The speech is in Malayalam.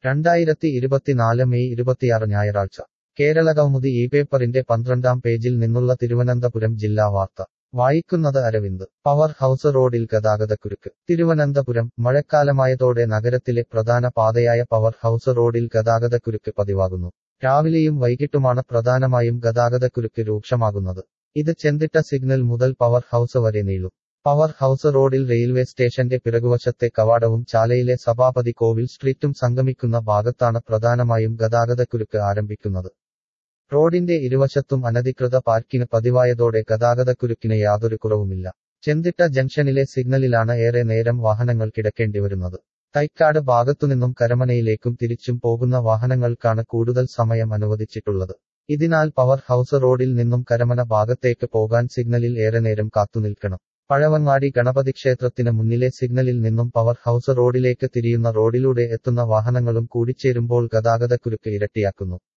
രണ്ടായിരത്തി ഇരുപത്തിനാല് മെയ് ഇരുപത്തിയാറ് ഞായറാഴ്ച കേരള കൗമുദി ഈ പേപ്പറിന്റെ പന്ത്രണ്ടാം പേജിൽ നിന്നുള്ള തിരുവനന്തപുരം ജില്ലാ വാർത്ത വായിക്കുന്നത് അരവിന്ദ് പവർ ഹൌസ് റോഡിൽ ഗതാഗതക്കുരുക്ക് തിരുവനന്തപുരം മഴക്കാലമായതോടെ നഗരത്തിലെ പ്രധാന പാതയായ പവർ ഹൌസ് റോഡിൽ ഗതാഗതക്കുരുക്ക് പതിവാകുന്നു രാവിലെയും വൈകിട്ടുമാണ് പ്രധാനമായും ഗതാഗതക്കുരുക്ക് രൂക്ഷമാകുന്നത് ഇത് ചെന്തിട്ട സിഗ്നൽ മുതൽ പവർ ഹൌസ് വരെ നീളും പവർ ഹൌസ് റോഡിൽ റെയിൽവേ സ്റ്റേഷന്റെ പിറകുവശത്തെ കവാടവും ചാലയിലെ സഭാപതി കോവിൽ സ്ട്രീറ്റും സംഗമിക്കുന്ന ഭാഗത്താണ് പ്രധാനമായും ഗതാഗതക്കുരുക്ക് ആരംഭിക്കുന്നത് റോഡിന്റെ ഇരുവശത്തും അനധികൃത പാർക്കിന് പതിവായതോടെ ഗതാഗതക്കുരുക്കിന് യാതൊരു കുറവുമില്ല ചെന്തിട്ട ജംഗ്ഷനിലെ സിഗ്നലിലാണ് ഏറെ നേരം വാഹനങ്ങൾ കിടക്കേണ്ടി വരുന്നത് തൈക്കാട് ഭാഗത്തുനിന്നും കരമനയിലേക്കും തിരിച്ചും പോകുന്ന വാഹനങ്ങൾക്കാണ് കൂടുതൽ സമയം അനുവദിച്ചിട്ടുള്ളത് ഇതിനാൽ പവർ ഹൌസ് റോഡിൽ നിന്നും കരമന ഭാഗത്തേക്ക് പോകാൻ സിഗ്നലിൽ ഏറെ നേരം കാത്തുനിൽക്കണം പഴവങ്ങാടി ഗണപതി ക്ഷേത്രത്തിന് മുന്നിലെ സിഗ്നലിൽ നിന്നും പവർ ഹൌസ് റോഡിലേക്ക് തിരിയുന്ന റോഡിലൂടെ എത്തുന്ന വാഹനങ്ങളും കൂടിച്ചേരുമ്പോൾ ഗതാഗതക്കുരുക്ക് ഇരട്ടിയാക്കുന്നു